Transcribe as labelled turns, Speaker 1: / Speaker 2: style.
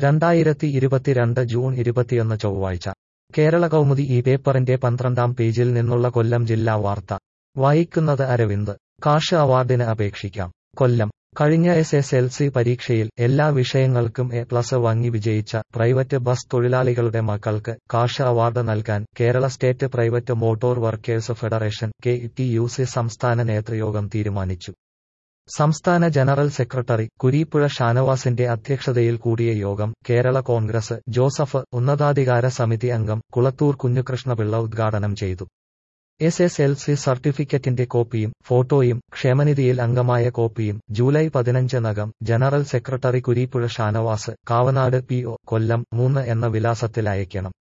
Speaker 1: രണ്ടായിരത്തി ഇരുപത്തിരണ്ട് ജൂൺ ഇരുപത്തിയൊന്ന് ചൊവ്വാഴ്ച കേരള കൗമുദി ഈ പേപ്പറിന്റെ പന്ത്രണ്ടാം പേജിൽ നിന്നുള്ള കൊല്ലം ജില്ലാ വാർത്ത വായിക്കുന്നത് അരവിന്ദ് കാഷ് അവാർഡിന് അപേക്ഷിക്കാം കൊല്ലം കഴിഞ്ഞ എസ് എസ് എൽ സി പരീക്ഷയിൽ എല്ലാ വിഷയങ്ങൾക്കും എ പ്ലസ് വാങ്ങി വിജയിച്ച പ്രൈവറ്റ് ബസ് തൊഴിലാളികളുടെ മക്കൾക്ക് കാഷ് അവാർഡ് നൽകാൻ Kerala state private motor workers federation K T U C സംസ്ഥാന നേതൃയോഗം തീരുമാനിച്ചു സംസ്ഥാന ജനറൽ സെക്രട്ടറി കുരീപ്പുഴ ഷാനവാസിന്റെ അധ്യക്ഷതയിൽ കൂടിയ യോഗം കേരള കോൺഗ്രസ് ജോസഫ് ഉന്നതാധികാര സമിതി അംഗം കുളത്തൂർ കുഞ്ഞുകൃഷ്ണപിള്ള ഉദ്ഘാടനം ചെയ്തു എസ് എസ് എൽ സി സർട്ടിഫിക്കറ്റിന്റെ കോപ്പിയും ഫോട്ടോയും ക്ഷേമനിധിയിൽ അംഗമായ കോപ്പിയും ജൂലൈ പതിനഞ്ചിനകം general secretary Kureepuzha Shanavas Kavanad P O Kollam മൂന്ന് എന്ന വിലാസത്തിൽ അയക്കണം